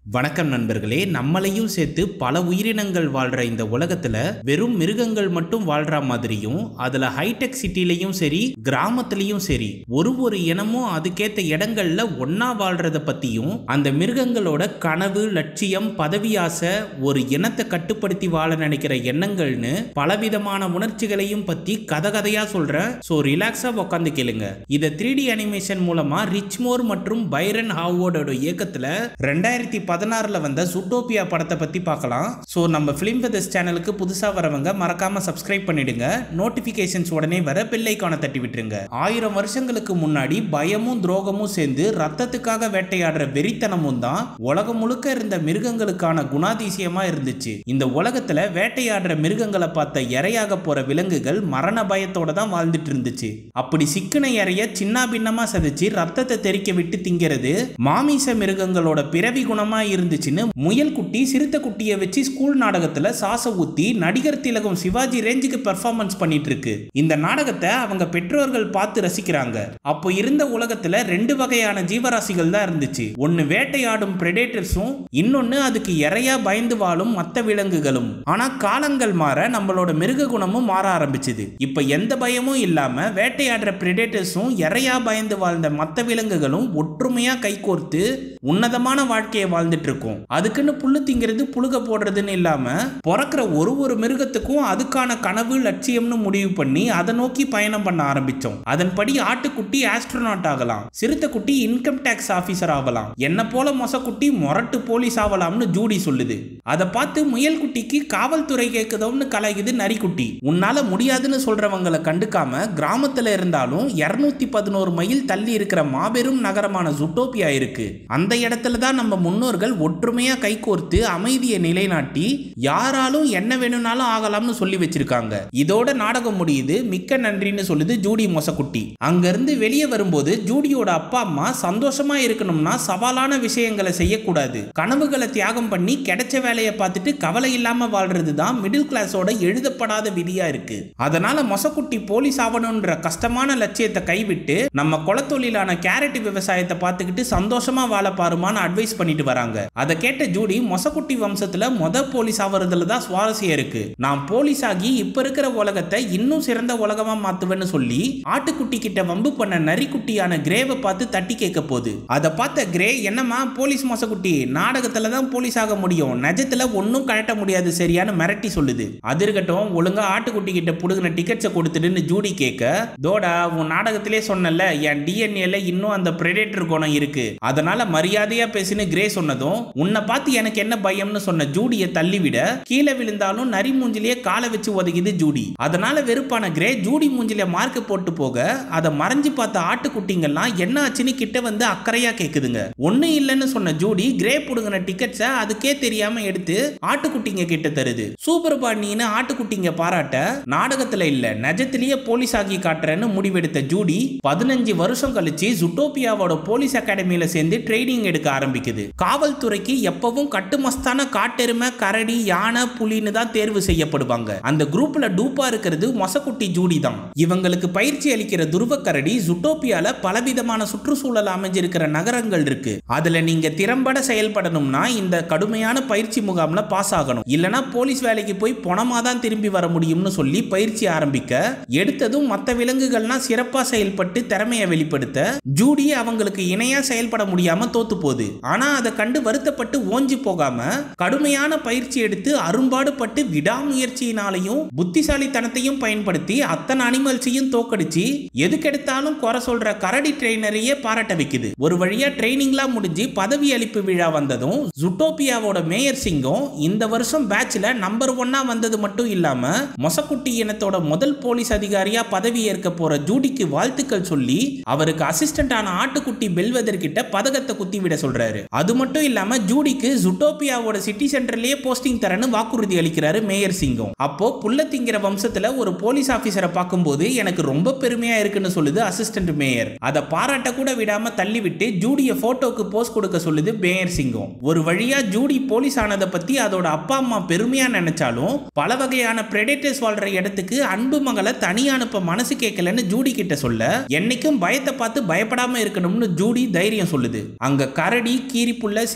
வணக்கம் நண்பர்களே நம்மளையும் சேர்த்து பல உயிரினங்கள் வாழ்ற இந்த உலகத்துல வெறும் மிருகங்கள் மட்டும் வாழ்ற மாதிரியும் அதுல ஹைடெக் சிட்டிலையும் சரி கிராமத்திலையும் சரி ஒரு ஒரு இனமும் அதுக்கேத்த இடங்கள்ல ஒன்னா வாழ்றத பத்தியும் அந்த மிருகங்களோட கனவு லட்சியம் பதவி ஆசை ஒரு இனத்தை கட்டுப்படுத்தி வாழ நினைக்கிற எண்ணங்கள்னு பலவிதமான உணர்ச்சிகளையும் பத்தி கதை கதையா சொல்றேன் சோ ரிலாக்ஸா உட்காந்து கேளுங்க இதை த்ரீ டி அனிமேஷன் மூலமா ரிச்மோர் மற்றும் பைரன் ஹாவோடோட இயக்கத்துல ரெண்டாயிரத்தி பதினாறுல வந்த சுட்டோபியா படத்தை பத்தி பார்க்கலாம் ஸோ நம்ம ஃபிலிம் வெதர்ஸ் சேனலுக்கு புதுசா வரவங்க மறக்காம சப்ஸ்கிரைப் பண்ணிடுங்க நோட்டிபிகேஷன்ஸ் உடனே வர பெல்லைக்கான தட்டி விட்டுருங்க ஆயிரம் வருஷங்களுக்கு முன்னாடி பயமும் துரோகமும் சேர்ந்து ரத்தத்துக்காக வேட்டையாடுற வெறித்தனமும் தான் உலகம் முழுக்க இருந்த மிருகங்களுக்கான குணாதிசயமா இருந்துச்சு இந்த உலகத்துல வேட்டையாடுற மிருகங்களை பார்த்த இரையாக போற விலங்குகள் மரண பயத்தோட தான் வாழ்ந்துட்டு இருந்துச்சு அப்படி சிக்கன இறைய சின்ன பின்னமா சதைச்சு ரத்தத்தை தெறிக்க விட்டு திங்கிறது மாமிச மிருகங்களோட பிறவி குணமா இருந்துச்சுன்னு முயல் குட்டி சிறுத்தை குட்டியை வச்சு ஸ்கூல் நாடகத்துல சாச ஊத்தி நடிகர் திலகம் சிவாஜி ரேஞ்சுக்கு பெர்ஃபார்மன்ஸ் பண்ணிட்டு இருக்கு இந்த நாடகத்தை அவங்க பெற்றோர்கள் பார்த்து ரசிக்கிறாங்க அப்போ இருந்த உலகத்துல ரெண்டு வகையான ஜீவராசிகள் தான் இருந்துச்சு ஒன்னு வேட்டையாடும் பிரெடேட்டர்ஸும் இன்னொன்னு அதுக்கு இறையா பயந்து வாழும் மற்ற விலங்குகளும் ஆனா காலங்கள் மாற நம்மளோட மிருக குணமும் மாற ஆரம்பிச்சுது இப்ப எந்த பயமும் இல்லாம வேட்டையாடுற பிரெடேட்டர்ஸும் இறையா பயந்து வாழ்ந்த மற்ற விலங்குகளும் ஒற்றுமையா கைகோர்த்து உன்னதமான வாழ்க்கையை வாழ்ந்துட்டு இருக்கோம் அதுக்குன்னு புல்லு திங்கிறது புழுக போடுறதுன்னு இல்லாம பிறக்கிற ஒரு ஒரு மிருகத்துக்கும் அதுக்கான கனவு லட்சியம்னு முடிவு பண்ணி அதை நோக்கி பயணம் பண்ண ஆரம்பிச்சோம் அதன்படி ஆட்டுக்குட்டி ஆஸ்ட்ரோநாட் ஆகலாம் சிறுத்தைக்குட்டி இன்கம் டேக்ஸ் ஆபீசர் ஆகலாம் என்ன போல மொசக்குட்டி மொரட்டு போலீஸ் ஆகலாம்னு ஜூடி சொல்லுது அதை பார்த்து முயல் குட்டிக்கு காவல்துறை கேட்குதோம்னு கலாய்க்குது நரிக்குட்டி உன்னால முடியாதுன்னு சொல்றவங்களை கண்டுக்காம கிராமத்துல இருந்தாலும் இருநூத்தி பதினோரு மைல் தள்ளி இருக்கிற மாபெரும் நகரமான ஜுட்டோபியா இருக்கு அந்த இடத்துல தான் நம்ம முன்னோர்கள் ஒற்றுமையா கைகோர்த்து அமைதியை நிலைநாட்டி யாராலும் என்ன வேணும்னாலும் ஆகலாம்னு சொல்லி வச்சிருக்காங்க இதோட நாடகம் முடியுது மிக்க நன்றின்னு சொல்லுது ஜூடி மொசக்குட்டி அங்கிருந்து வெளியே வரும்போது ஜூடியோட அப்பா அம்மா சந்தோஷமா இருக்கணும்னா சவாலான விஷயங்களை செய்யக்கூடாது கனவுகளை தியாகம் பண்ணி கிடைச்ச வேலையை பார்த்துட்டு கவலை இல்லாம வாழ்றது தான் மிடில் கிளாஸோட எழுதப்படாத விதியா இருக்கு அதனால மொசக்குட்டி போலீஸ் ஆகணும்ன்ற கஷ்டமான லட்சியத்தை கைவிட்டு நம்ம குலத்தொழிலான கேரட் விவசாயத்தை பார்த்துக்கிட்டு சந்தோஷமா வாழ பாருமான்னு அட்வைஸ் பண்ணிட்டு வராங்க அதை கேட்ட ஜூடி மொசக்குட்டி வம்சத்துல மொத போலீஸ் ஆவறதுல தான் சுவாரஸ்யம் இருக்கு நான் போலீஸ் ஆகி இப்ப இருக்கிற உலகத்தை இன்னும் சிறந்த உலகமா மாத்துவேன்னு சொல்லி ஆட்டுக்குட்டி கிட்ட வம்பு பண்ண நரிக்குட்டியான கிரேவை பார்த்து தட்டி கேட்க போகுது அதை பார்த்த கிரே என்னம்மா போலீஸ் மொசக்குட்டி நாடகத்துல தான் போலீஸ் ஆக முடியும் நிஜத்துல ஒன்னும் கழட்ட முடியாது சரியான மிரட்டி சொல்லுது அது இருக்கட்டும் ஒழுங்கா ஆட்டுக்குட்டி கிட்ட புடுங்கின டிக்கெட்ஸை கொடுத்துடுன்னு ஜூடி கேட்க தோடா உன் நாடகத்திலே சொன்னல என் டிஎன்ஏல இன்னும் அந்த பிரெடேட்டர் குணம் இருக்கு அதனால மரியாதையா பேசினு கிரே சொன்னதும் உன்னை பார்த்து எனக்கு என்ன பயம்னு சொன்ன ஜூடியை தள்ளிவிட கீழே விழுந்தாலும் நரி மூஞ்சிலேயே காலை வச்சு உதைக்குது ஜூடி அதனால வெறுப்பான கிரே ஜூடி மூஞ்சில மார்க் போட்டு போக அதை மறைஞ்சு பார்த்த ஆட்டுக்குட்டிங்கெல்லாம் என்ன ஆச்சுன்னு கிட்ட வந்து அக்கறையா கேக்குதுங்க ஒன்னும் இல்லைன்னு சொன்ன ஜூடி கிரே புடுங்கின டிக்கெட்ஸை அதுக்கே தெரியாம எடுத்து ஆட்டுக்குட்டிங்க கிட்ட தருது சூப்பர் பாண்டின்னு ஆட்டுக்குட்டிங்க பாராட்ட நாடகத்துல இல்ல நிஜத்திலேயே போலீஸ் ஆகி காட்டுறேன்னு முடிவெடுத்த ஜூடி பதினஞ்சு வருஷம் கழிச்சு ஜுட்டோபியாவோட போலீஸ் அகாடமியில சேர்ந்து ட்ரைனிங் எடுக்க ஆரம்பிக்குது காவல்துறைக்கு எப்பவும் கட்டுமஸ்தான காட்டெருமை கரடி யானை புலின்னு தான் தேர்வு செய்யப்படுவாங்க அந்த குரூப்ல டூப்பா இருக்கிறது மொசக்குட்டி ஜூடி தான் இவங்களுக்கு பயிற்சி அளிக்கிற துருவ கரடி ஜுட்டோபியால பலவிதமான சுற்றுச்சூழல் அமைஞ்சிருக்கிற நகரங்கள் இருக்கு அதுல நீங்க திறம்பட செயல்படணும்னா இந்த கடுமையான பயிற்சி முகாம்ல பாஸ் ஆகணும் இல்லனா போலீஸ் வேலைக்கு போய் பணமா தான் திரும்பி வர முடியும்னு சொல்லி பயிற்சி ஆரம்பிக்க எடுத்ததும் மற்ற விலங்குகள்லாம் சிறப்பா செயல்பட்டு திறமையை வெளிப்படுத்த ஜூடி அவங்களுக்கு இணையா செயல்பட முடியாம தோத்து போகுது ஆனா அதை கண்டு வருத்தப்பட்டு ஓஞ்சி போகாம கடுமையான பயிற்சி எடுத்து அரும்பாடுபட்டு விடாமுயற்சியினாலையும் புத்திசாலித்தனத்தையும் பயன்படுத்தி அத்தனை அனிமல்ஸையும் தோக்கடிச்சு எதுக்கெடுத்தாலும் குறை சொல்ற கரடி ட்ரெயினரையே பாராட்ட வைக்குது ஒரு வழியா ட்ரைனிங்லாம் முடிஞ்சு பதவி அளிப்பு விழா வந்ததும் ஜுட்டோபியாவோட மேயர் சிங்கம் இந்த வருஷம் பேட்ச்ல நம்பர் ஒன்னா வந்தது மட்டும் இல்லாம மொசக்குட்டி இனத்தோட முதல் போலீஸ் அதிகாரியா பதவி ஏற்க போற ஜூடிக்கு வாழ்த்துக்கள் சொல்லி அவருக்கு அசிஸ்டன்டான ஆட்டுக்குட்டி பெல்வெதர் கிட்ட பதக்கத்தை குத்தி விட சொல்றாரு அது மட்டும் இல்லாம ஜூடிக்கு ஜுட்டோபியாவோட சிட்டி சென்டர்லயே போஸ்டிங் தரேன்னு வாக்குறுதி அளிக்கிறாரு மேயர் சிங்கம் அப்போ புள்ள திங்கிற வம்சத்துல ஒரு போலீஸ் ஆபீசரை பார்க்கும்போது எனக்கு ரொம்ப பெருமையா இருக்குன்னு சொல்லுது அசிஸ்டன்ட் மேயர் அதை பாராட்ட கூட விடாம தள்ளி விட்டு ஜூடிய போட்டோக்கு போஸ்ட் கொடுக்க சொல்லுது மேயர் சிங்கம் ஒரு வழியா ஜூடி போலீஸ் ஆனதை பத்தி அதோட அப்பா அம்மா பெருமையா நினைச்சாலும் பல வகையான பிரெடேட்டர்ஸ் வாழ்ற இடத்துக்கு அன்பு மகளை தனியா அனுப்ப மனசு கேட்கலன்னு ஜூடி கிட்ட சொல்ல என்னைக்கும் பயத்தை பார்த்து பயப்படாம இருக்கணும்னு ஜூடி தைரியம் சொல்லுது அங்க கரடி கீரிப்புள்ள சிறு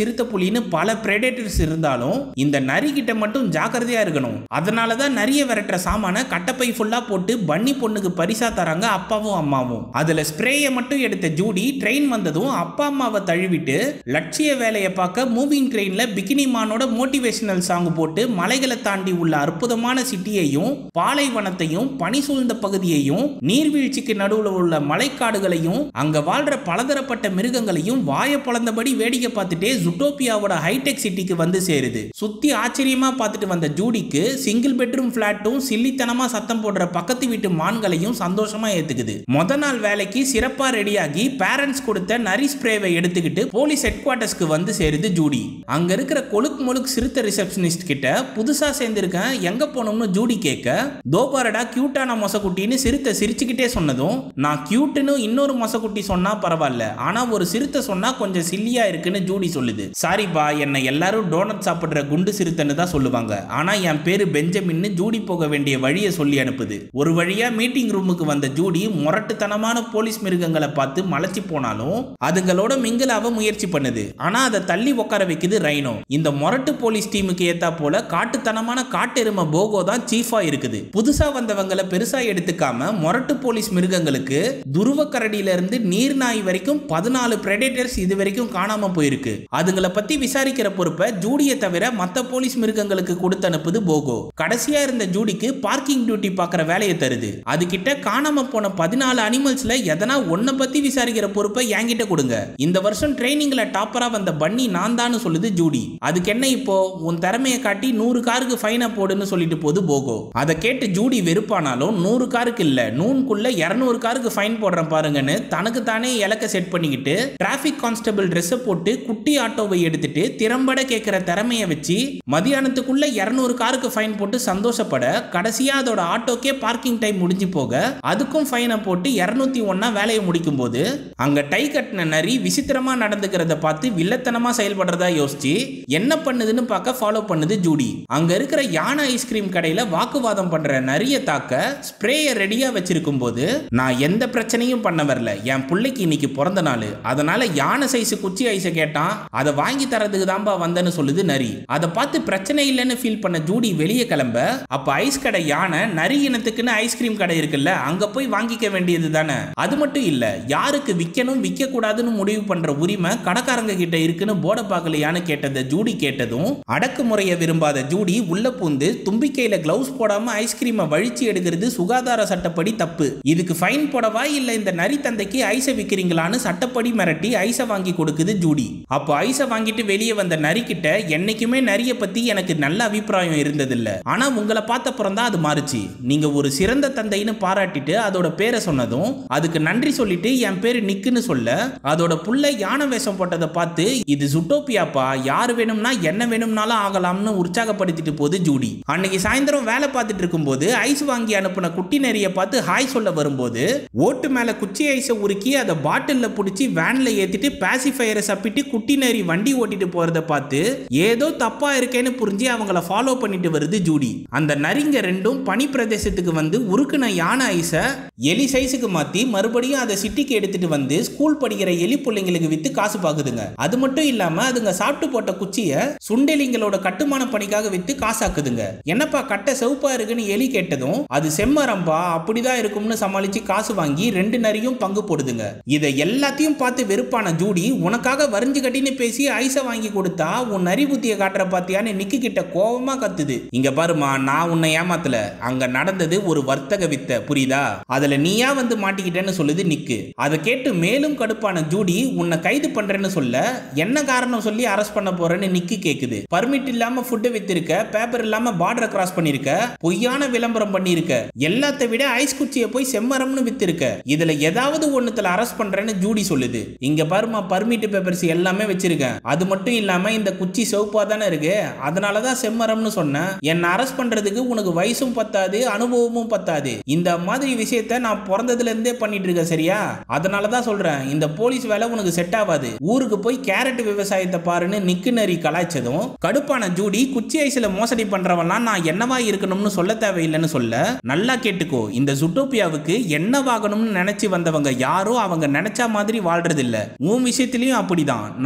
சிறுத்தை புலின்னு பல பிரெடேட்டர்ஸ் இருந்தாலும் இந்த நரி கிட்ட மட்டும் ஜாக்கிரதையா இருக்கணும் அதனால தான் நிறைய விரட்டுற சாமான கட்டப்பை ஃபுல்லா போட்டு பன்னி பொண்ணுக்கு பரிசா தராங்க அப்பாவும் அம்மாவும் அதுல ஸ்ப்ரேயை மட்டும் எடுத்த ஜூடி ட்ரெயின் வந்ததும் அப்பா அம்மாவை தழுவிட்டு லட்சிய வேலையை பார்க்க மூவிங் ட்ரெயின்ல பிகினி மானோட மோட்டிவேஷனல் சாங் போட்டு மலைகளை தாண்டி உள்ள அற்புதமான சிட்டியையும் பாலைவனத்தையும் பனி சூழ்ந்த பகுதியையும் நீர்வீழ்ச்சிக்கு நடுவில் உள்ள மலைக்காடுகளையும் அங்க வாழ்ற பலதரப்பட்ட மிருகங்களையும் வாய பொளந்தபடி வேடிக்கை பார்த்துட்டே ஜுட்டோபியாவோட ஹைடெக் சிட்டிக்கு வந்து சேருது சுத்தி ஆச்சரியமா பார்த்துட்டு வந்த ஜூடிக்கு சிங்கிள் பெட்ரூம் பிளாட்டும் சில்லித்தனமா சத்தம் போடுற பக்கத்து வீட்டு மான்களையும் சந்தோஷமா ஏத்துக்குது முத நாள் வேலைக்கு சிறப்பா ரெடியாகி பேரண்ட்ஸ் கொடுத்த நரி ஸ்ப்ரேவை எடுத்துக்கிட்டு போலீஸ் ஹெட் குவார்ட்டர்ஸ்க்கு வந்து சேருது ஜூடி அங்க இருக்கிற கொழுக் முழுக் சிறுத்தை ரிசப்ஷனிஸ்ட் கிட்ட புதுசா சேர்ந்திருக்கேன் எங்க போனோம்னு ஜூடி கேட்க தோபாரடா கியூட்டான மொசக்குட்டின்னு சிறுத்தை சிரிச்சுக்கிட்டே சொன்னதும் நான் கியூட்டுன்னு இன்னொரு மொசக்குட்டி சொன்னா பரவாயில்ல ஆனா ஒரு சிறுத்தை சொன்னா கொஞ்சம் சில்லியா இருக்குன்னு ஜூடி சொல்லுது சாரிப்பா என்னை எல்லாரும் டோனட் சாப்பிடுற குண்டு சிறுத்தைன்னு தான் சொல்லுவாங்க ஆனா என் பேரு பெஞ்சமின்னு ஜூடி போக வேண்டிய வழியை சொல்லி அனுப்புது ஒரு வழியா மீட்டிங் ரூமுக்கு வந்த ஜூடி முரட்டுத்தனமான போலீஸ் மிருகங்களை பார்த்து மலைச்சு போனாலும் அதுங்களோட மிங்கிலாவ முயற்சி பண்ணுது ஆனா அதை தள்ளி உட்கார வைக்குது ரைனோ இந்த முரட்டு போலீஸ் டீமுக்கு ஏத்தா போல காட்டுத்தனமான காட்டெருமை போகோ தான் சீஃபா இருக்குது புதுசா வந்தவங்களை பெருசா எடுத்துக்காம முரட்டு போலீஸ் மிருகங்களுக்கு துருவ கரடியில இருந்து நீர் நாய் வரைக்கும் பதினாலு பிரெடேட்டர்ஸ் இது வரைக்கும் காணாம போயிருக்கு அதுங்களை பத்தி விசாரிக்கிற பொறுப்பை ஜூடியை தவிர மத்த போலீஸ் மிருகங்களுக்கு கொடுத்து அனுப்புது போகோ கடைசியா இருந்த ஜூடிக்கு பார்க்கிங் டியூட்டி பார்க்குற வேலையை தருது அதுகிட்ட காணாம போன பதினாலு அனிமல்ஸ்ல எதனா ஒன்ன பத்தி விசாரிக்கிற பொறுப்பை என்கிட்ட கொடுங்க இந்த வருஷம் ட்ரைனிங்ல டாப்பரா வந்த பன்னி நான் தான் சொல்லுது ஜூடி அதுக்கு என்ன இப்போ உன் திறமையை காட்டி நூறு காருக்கு ஃபைனை போடுன்னு சொல்லிட்டு போது போகோ அதை கேட்டு ஜூடி வெறுப்பானாலும் நூறு காருக்கு இல்ல நூன்குள்ள இருநூறு காருக்கு ஃபைன் போடுறேன் பாருங்கன்னு தனக்கு தானே இலக்க செட் பண்ணிக்கிட்டு டிராஃபிக் கான்ஸ்டபிள் ட்ரெஸ்ஸை போட்டு குட்டி ஆட்டோவை எடுத்துட்டு திறம்பட கேட்கிற திறமையை வச்சு மதியானத்துக்குள்ள இருநூறு காருக்கு ஃபைன் போட்டு சந்தோஷப்பட கடைசியா அதோட ஆட்டோக்கே பார்க்கிங் டைம் முடிஞ்சு போக அதுக்கும் ஃபைனை போட்டு இருநூத்தி ஒன்னா வேலையை முடிக்கும் போது அங்க டை கட்டின நரி விசித்திரமா நடந்துக்கிறத பார்த்து வில்லத்தனமா செயல்படுறதா யோசிச்சு என்ன பண்ணுதுன்னு பார்க்க ஃபாலோ பண்ணுது ஜூடி அங்க இருக்கிற யானை ஐஸ்கிரீம் கடையில வாக்குவாதம் பண்ற நரிய தாக்க ஸ்ப்ரேயை ரெடியா வச்சிருக்கும் போது நான் எந்த பிரச்சனையும் பண்ண வரல என் பிள்ளைக்கு இன்னைக்கு பிறந்த நாள் அதனால யானை சைஸ் குச்சி ஐஸை கேட்டான் அதை வாங்கி தரதுக்கு தான்பா வந்தேன்னு சொல்லுது நரி அதை பார்த்து பிரச்சனை இல்லைன்னு ஃபீல் பண்ண ஜூடி வெளியே கிளம்ப அப்ப ஐஸ் கடை யானை நரி இனத்துக்குன்னு ஐஸ்கிரீம் கடை இருக்குல்ல அங்க போய் வாங்கிக்க வேண்டியது தானே அது மட்டும் இல்ல யாருக்கு விற்கணும் விற்க கூடாதுன்னு முடிவு பண்ற உரிமை கடைக்காரங்க கிட்ட இருக்குன்னு போட பார்க்கலையான்னு கேட்டதை ஜூடி கேட்டதும் அடக்குமுறையை விரும்பாத ஜூடி உள்ள பூந்து தும்பிக்கையில கிளவுஸ் போடாம ஐஸ்கிரீமை வழிச்சு எடுக்கிறது சுகாதார சட்டப்படி தப்பு இதுக்கு ஃபைன் போடவா இல்ல இந்த நரி தந்தைக்கு ஐஸை விற்கிறீங்களான்னு சட்டப்படி மிரட்டி ஐஸை வாங்கி கொடுக்குது ஜூடி அப்போ ஐஸை வாங்கிட்டு வெளியே வந்த நரி கிட்ட என்னைக்குமே நரிய பத்தி எனக்கு நல்ல அபிப்பிராயம் இருந்ததில்ல ஆனா உங்களை பார்த்தப்புறம் தான் அது மாறுச்சு நீங்க ஒரு சிறந்த தந்தைன்னு பாராட்டிட்டு அதோட பேரை சொன்னதும் அதுக்கு நன்றி சொல்லிட்டு என் பேரு நிக்குன்னு சொல்ல அதோட புள்ள யானை வேஷம் போட்டதை பார்த்து இது சுட்டோப்பியாப்பா யார் வேணும்னா என்ன வேணும்னாலும் ஆகலாம்னு உற்சாகப்படுத்திட்டு போகுது ஜூடி அன்னைக்கு சாயந்தரம் வேலை பார்த்துட்டு இருக்கும்போது ஐஸ் வாங்கி அனுப்புன குட்டி நெறிய பார்த்து ஹாய் சொல்ல வரும்போது ஓட்டு மேல குச்சி ஐஸை உருக்கி அதை பாட்டில்ல பிடிச்சி வேன்ல ஏத்திட்டு பாசிஃபயரை சப்பிட்டு குட்டி நெறி வண்டி ஓட்டிட்டு போறத பார்த்து ஏதோ தப்பா இருக்கேன்னு புரிஞ்சு அவங்கள ஃபாலோ பண்ணிட்டு வருது ஜூடி அந்த நரிங்க ரெண்டும் பனி பிரதேசத்துக்கு வந்து உருக்குன யானை ஐஸை எலி சைஸுக்கு மாத்தி மறுபடியும் அதை சிட்டிக்கு எடுத்துட்டு வந்து ஸ்கூல் படிக்கிற எலி பிள்ளைங்களுக்கு வித்து காசு பாக்குதுங்க அது மட்டும் இல்லாம அதுங்க சாப்பிட்டு போட்ட குச்சிய சுண்டெலிங்களோட கட்டுமான பணிக்காக வித்து காசாக்குதுங்க என்னப்பா கட்டை செவப்பா இருக்குன்னு எலி கேட்டதும் அது செம்மரம்பா அப்படிதான் இருக்கும்னு சமாளிச்சு காசு வாங்கி ரெண்டு நரியும் பங்கு போடுதுங்க இதை எல்லாத்தையும் பார்த்து வெறுப்பான ஜூடி உனக்காக வரிஞ்சு கட்டின்னு பேசி ஐஸை வாங்கி கொடுத்தா உன் நரி புத்தியை காட்டுற பாத்தியான்னு நிக்கு கிட்ட கோவமா கத்துது இங்க பாருமா நான் உன்னை ஏமாத்தல அங்க நடந்தது ஒரு வர்த்தக வித்தை புரியுதா அதுல நீயா வந்து மாட்டிக்கிட்டேன்னு சொல்லுது நிக்கு அதை கேட்டு மேலும் கடுப்பான ஜூடி உன்னை கைது பண்றேன்னு சொல்ல என்ன காரணம் சொல்லி அரெஸ்ட் பண்ண போறேன்னு நிக்கு கேக்குது பர்மிட் இல்லாம ஃபுட்டை வித்திருக்க பேப்பர் இல்லாம பார்டரை கிராஸ் பண்ணிருக்க பொய்யான விளம்பரம் பண்ணிருக்க எல்லாத்தை விட ஐஸ் குச்சியை போய் செம்மரம்னு வித்திருக்க இதுல ஏதாவது ஒண்ணுத்துல அரெஸ்ட் பண்றேன்னு ஜூடி சொல்லுது இங்க பாருமா பர்மிட் பேப்பர்ஸ் எல்லாமே வச்சிருக்கேன் அது மட்டும் இல்லாம இந்த குச்சி சிவப்பா தானே இருக்கு அதனாலதான் செம்மரம்னு சொன்னேன் என்ன அரெஸ்ட் பண்றதுக்கு உனக்கு வயசும் பத்தாது அனுபவமும் பத்தாது இந்த மாதிரி விஷயத்த நான் பிறந்ததுல இருந்தே பண்ணிட்டு இருக்கேன் சரியா அதனாலதான் சொல்றேன் இந்த போலீஸ் வேலை உனக்கு செட் ஆகாது ஊருக்கு போய் கேரட் விவசாயத்தை பாருன்னு நிக்கு நரி கலாய்ச்சதும் கடுப்பான ஜூடி குச்சி ஐஸ்ல மோசடி பண்றவன்லாம் நான் என்னவா இருக்கணும்னு சொல்ல தேவையில்லைன்னு சொல்ல நல்லா கேட்டுக்கோ இந்த சுட்டோப்பியாவுக்கு என்னவாகணும்னு நினைச்சு வந்தவங்க யாரோ அவங்க நினைச்ச மாதிரி வாழ்றது இல்ல உன் விஷயத்திலயும் அப்படிதான் நான் தந்திர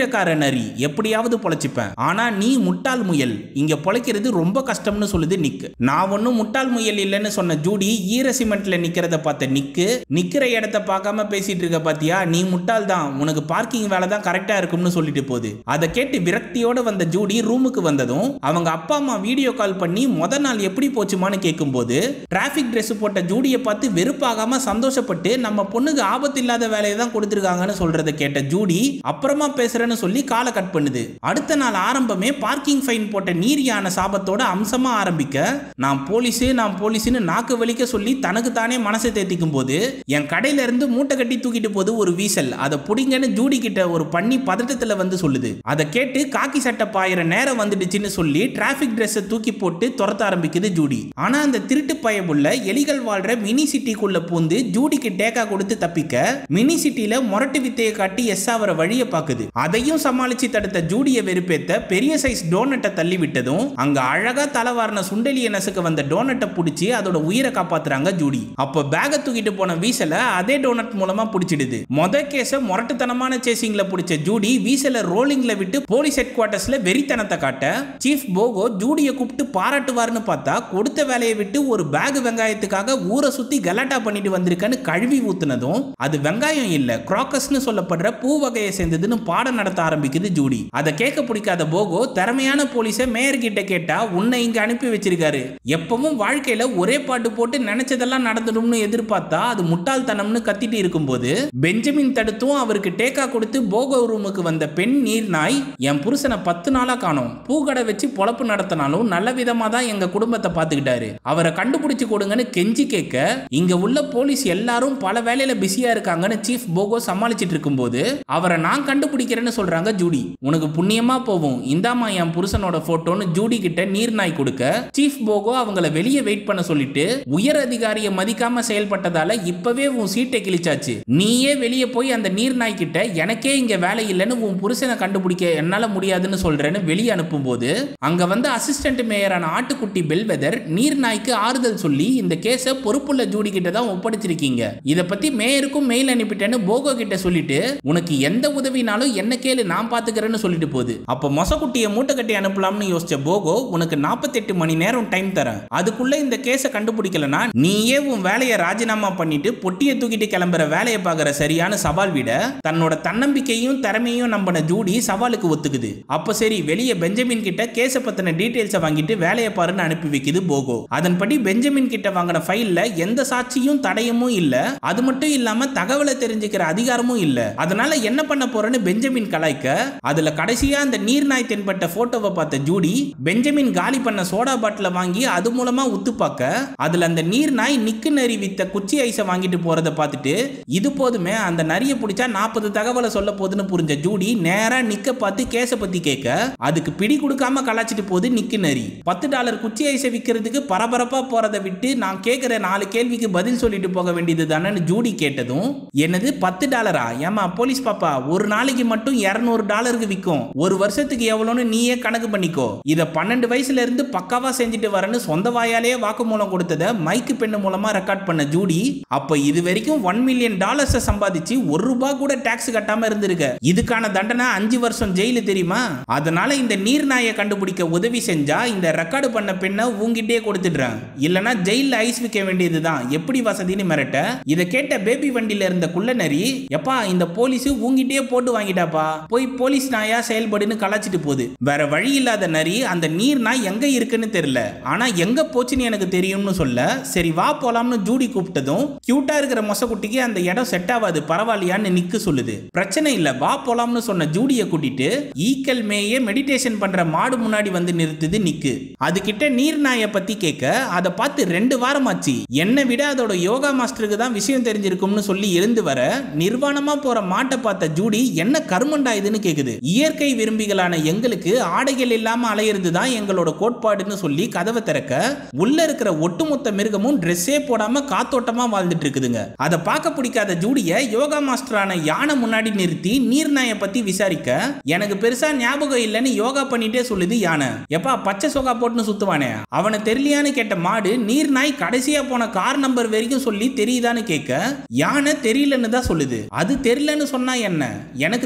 வீரக்கார நரி எப்படியாவது பொழைச்சிப்பேன் ஆனா நீ முட்டாள் முயல் இங்க பொழைக்கிறது ரொம்ப கஷ்டம்னு சொல்லுது நிக் நான் ஒன்னும் முட்டாள் முயல் இல்லைன்னு சொன்ன ஜூடி ஈர சிமெண்ட்ல நிக்கிறத பார்த்த நிக்கு நிக்கிற இடத்த பார்க்காம பேசிட்டு இருக்க பாத்தியா நீ முட்டாள் தான் உனக்கு பார்க்கிங் வேலை தான் கரெக்டா இருக்கும்னு சொல்லிட்டு போகுது அதை கேட்டு விரக்தியோட வந்த ஜூடி ரூமுக்கு வந்ததும் அவங்க அப்பா அம்மா வீடியோ கால் பண்ணி முத நாள் எப்படி போச்சுமான்னு கேட்கும்போது டிராஃபிக் Dress போட்ட ஜூடியை பார்த்து வெறுப்பாகாம சந்தோஷப்பட்டு நம்ம பொண்ணுக்கு ஆபத்து இல்லாத வேலையை தான் கொடுத்துருக்காங்கன்னு சொல்றதை கேட்ட ஜூடி அப்புறமா பேசுறேன்னு சொல்லி காலை கட் பண்ணுது அடுத்த நாள் ஆரம்பமே பார்க்கிங் ஃபைன் போட்ட நீர் யானை சாபத்தோட அம்சமா ஆரம்பிக்க நான் போலீஸு நான் போலீஸ்னு நாக்கு வலிக்க சொல்லி தனக்கு தானே மனசை தேத்திக்கும் போது என் கடையில இருந்து மூட்டை கட்டி தூக்கிட்டு போது ஒரு வீசல் அதை புடிங்கன்னு ஜூடி கிட்ட ஒரு பண்ணி பதட்டத்துல வந்து சொல்லுது அதை கேட்டு காக்கி சட்டை பாயிற நேரம் வந்துடுச்சுன்னு சொல்லி டிராஃபிக் ட்ரெஸ்ஸை தூக்கி போட்டு துரத்த ஆரம்பிக்குது ஜூடி ஆனா அந்த திருட்டு பயமுள்ள எலிகள் வாழ்ற மினி சிட்டிக்குள்ள பூந்து ஜூடிக்கு டேக்கா கொடுத்து தப்பிக்க மினி சிட்டில முரட்டு வித்தையை காட்டி எஸ் ஆவற வழியை பாக்குது அதையும் சமாளிச்சு தடுத்த ஜூடியை வெறுப்பேத்த பெரிய சைஸ் டோனட்டை தள்ளி விட்டதும் அங்க அழகா தலைவாரின சுண்டலிய நசுக்க வந்த டோனட்டை புடிச்சு அதோட உயிரை காப்பாத்துறாங்க ஜூடி அப்ப பேக தூக்கிட்டு போன வீசல அதே டோனட் மூலமா புடிச்சிடுது மொத கேஸ முரட்டுத்தனமான சேசிங்ல புடிச்ச ஜூடி வீசல ரோலிங்ல விட்டு போலீஸ் ஹெட் குவார்ட்டர்ஸ்ல வெறித்தனத்தை காட்ட சீஃப் போகோ ஜூடியை கூப்பிட்டு பாராட்டுவார்னு பார்த்தா கொடுத்த வேலையை விட்டு ஒரு பேக் வெங்காயத்துக்காக ஊரை சுத்தி கலாட்டா பண்ணிட்டு வந்திருக்கன்னு கழுவி ஊத்துனதும் அது வெங்காயம் இல்ல கிராக்கஸ்னு சொல்லப்படுற பூ வகையை சேர்ந்ததுன்னு பாடம் நடத்த ஆரம்பிக்குது ஜூடி அதை கேட்க பிடிக்காத போகோ திறமையான போலீஸை மேயர் கிட்ட கேட்டா உன்னை இங்க அனுப்பி வச்சிருக்காரு எப்பவும் வாழ்க்கையில ஒரே பாட்டு போட்டு நினைச்சதெல்லாம் நடந்துடும்னு எதிர்பார்த்தா அது முட்டாள்தனம்னு கத்திட்டு இருக்கும்போது பெஞ்சமின் தடுத்தும் அவருக்கு டேக்கா கொடுத்து போகோ ரூமுக்கு வந்த பெண் நீர் நாய் என் புருஷனை பத்து நாளா காணோம் பூக்கடை வச்சு பொழப்பு நடத்தினாலும் நல்ல விதமா தான் எங்க குடும்பத்தை பார்த்துக்கிட்டாரு அவரை கண்டுபிடிச்சு கொடுங்கன்னு கெஞ்சி கேட்க இங்க உள்ள போலீஸ் எல்லாரும் பல வேலையில பிஸியா இருக்காங்கன்னு சீஃப் போகோ சமாளிச்சிட்டு இருக்கும்போது அவரை நான் கண்டுபிடிக்கிறேன்னு சொல்றாங்க ஜூடி உனக்கு புண்ணியமா போகும் இந்தாமா என் புருஷனோட போட்டோன்னு ஜூடி கிட்ட நீர் நாய் கொடுக்க சீஃப் போகோ அவங்கள வெளியே வெயிட் பண்ண சொல்லிட்டு உயர் அதிகாரியை மதிக்காம செயல்பட்டதால இப்பவே உன் சீட்டை கிழிச்சாச்சு நீயே வெளியே போய் அந்த நீர் நாய் கிட்ட எனக்கே இங்க வேலை இல்லைன்னு உன் புருஷனை கண்டுபிடிக்க என்னால முடியாதுன்னு சொல்றேன்னு வெளியே அனுப்பும்போது அங்க வந்து அசிஸ்டன்ட் மேயரான ஆட்டுக்குட்டி பெல்வெதர் நீர் நாய்க்கு ஆறுதல் சொல்லி இந்த கேஸை பொறுப்புள்ள ஜூடி கிட்ட தான் ஒப்படைச்சிருக்கீங்க இத பத்தி மேயருக்கும் மெயில் அனுப்பிட்டேன்னு போகோ கிட்ட சொல்லிட்டு உனக்கு எந்த உதவினாலும் என்ன கேளு நான் பாத்துக்கிறேன்னு சொல்லிட்டு போகுது அப்ப மொசக்குட்டியை மூட்டை கட்டி அனுப்பலாம்னு யோசிச்ச போகோ உனக்கு 48 மணி நேரம் டைம் தரேன் அதுக்குள்ள இந்த கேஸை கண்டுபிடிக்கலனா நீயே உன் வேலையை ராஜினாமா பண்ணிட்டு பொட்டியை தூக்கிட்டு கிளம்புற வேலையை பார்க்குற சரியான சவால் விட தன்னோட தன்னம்பிக்கையும் திறமையும் நம்பின ஜூடி சவாலுக்கு ஒத்துக்குது அப்ப சரி வெளியே பெஞ்சமின் கிட்ட கேஸை பத்தின டீடைல்ஸை வாங்கிட்டு வேலையை பாருன்னு அனுப்பி வைக்குது போகோ அதன்படி பெஞ்சமின் கிட்ட வாங்கின ஃபைல்ல எந்த சாட்சியும் தடயமும் இல்ல அது மட்டும் இல்லாம தகவலை தெரிஞ்சுக்கிற அதிகாரமும் இல்ல அதனால என்ன பண்ண போறேன்னு பெஞ்சமின் கலாய்க்க அதுல கடைசியா அந்த நீர்நாய் தென்பட்ட போட்டோவை பார்த்த ஜூடி பெஞ்சமின் காலி பண்ண சோடா பாட்டில வாங்கி அது மூலமா உத்து பார்க்க அதுல அந்த நீர் நாய் நிக்கு நரி வித்த குச்சி ஐஸை வாங்கிட்டு போறத பார்த்துட்டு இது போதுமே அந்த நரியை பிடிச்சா நாற்பது தகவலை சொல்ல போகுதுன்னு புரிஞ்ச ஜூடி நேரா நிக்க பார்த்து கேஸை பத்தி கேட்க அதுக்கு பிடி கொடுக்காம கலாச்சிட்டு போகுது நிக்கு நரி பத்து டாலர் குச்சி ஐஸை விற்கிறதுக்கு பரபரப்பா போறதை விட்டு நான் கேட்கிற நாலு கேள்விக்கு பதில் சொல்லிட்டு போக வேண்டியது தானேன்னு ஜூடி கேட்டதும் என்னது பத்து டாலரா ஏமா போலீஸ் பாப்பா ஒரு நாளைக்கு மட்டும் இருநூறு டாலருக்கு விற்கும் ஒரு வருஷத்துக்கு எவ்வளோன்னு நீயே கணக்கு பண்ணிக்கோ இதை பன்னெண்டு வயசுல இருந்து பக்காவா செஞ்சுட்டு வரேன்னு சொந்த வாயாலேயே வாக்குமூலம் கொடுத்ததை மைக்கு பெண்ணு மூலமா ரெக்கார்ட் பண்ண ஜூடி அப்ப இது வரைக்கும் ஒன் மில்லியன் டாலர்ஸை சம்பாதிச்சு ஒரு ரூபாய் கூட டாக்ஸ் கட்டாம இருந்திருக்க இதுக்கான தண்டனை அஞ்சு வருஷம் ஜெயிலு தெரியுமா அதனால இந்த நீர் நாயை கண்டுபிடிக்க உதவி செஞ்சா இந்த ரெக்கார்டு பண்ண பெண்ணை உங்ககிட்டயே கொடுத்துடுறேன் இல்லனா ஜெயில ஐஸ் விற்க வேண்டியதுதான் எப்படி வசதின்னு மிரட்ட இதை கேட்ட பேபி வண்டியில இருந்த குள்ள நரி எப்பா இந்த போலீஸ் உங்ககிட்டயே போட்டு வாங்கிட்டாப்பா போய் போலீஸ் நாயா செயல்படுன்னு கலாச்சிட்டு போகுது வேற வழி இல்லாத நரி அந்த நீர் நாய் எங்க இருக்குன்னு தெரியல ஆனா எங்க போச்சுன்னு எனக்கு தெரியும்னு சொல்ல சரி வா போலாம்னு ஜூடி கூப்பிட்டதும் கியூட்டா இருக்கிற மொசக்குட்டிக்கு அந்த இடம் செட் ஆகாது பரவாயில்லையான்னு நிக்கு சொல்லுது பிரச்சனை இல்ல வா போலாம்னு சொன்ன ஜூடியை கூட்டிட்டு ஈக்கல் மேயே மெடிடேஷன் பண்ற மாடு முன்னாடி வந்து நிறுத்துது நிக்கு அது கிட்ட நீர் நாயை பத்தி கேட்க அதை பார்த்து ரெண்டு வாரமாச்சு என்னை விட அதோட யோகா மாஸ்டருக்கு தான் விஷயம் தெரிஞ்சிருக்கும்னு சொல்லி எழுந்து வர நிர்வாணமா போற மாட்டை பார்த்த ஜூடி என்ன கருமண்டா இதுன்னு கேக்குது இயற்கை விரும்பிகளான எங்களுக்கு ஆடைகள் இல்லாம அலையிறது தான் எங்களோட கோட்பாடுன்னு சொல்லி கதவை திறக்க உள்ள இருக்கிற ஒட்டுமொத்த மிருகமும் ட்ரெஸ்ஸே போடாம காத்தோட்டமா வாழ்ந்துட்டு இருக்குதுங்க அதை பார்க்க பிடிக்காத ஜூடிய யோகா மாஸ்டரான யானை முன்னாடி நிறுத்தி நீர்நாயை பத்தி விசாரிக்க எனக்கு பெருசா ஞாபகம் இல்லைன்னு யோகா பண்ணிட்டே சொல்லுது யானை எப்பா பச்சை சோகா போட்டுன்னு சுத்துவானே அவனை தெரியலையான்னு கேட்ட மாடு நீர் நாய் கடைசியா போன கார் நம்பர் வரைக்கும் சொல்லி தெரியுதான்னு கேட்க யானை தெரியலன்னு தான் சொல்லுது அது தெரியலன்னு சொன்னா என்ன எனக்கு தேவையான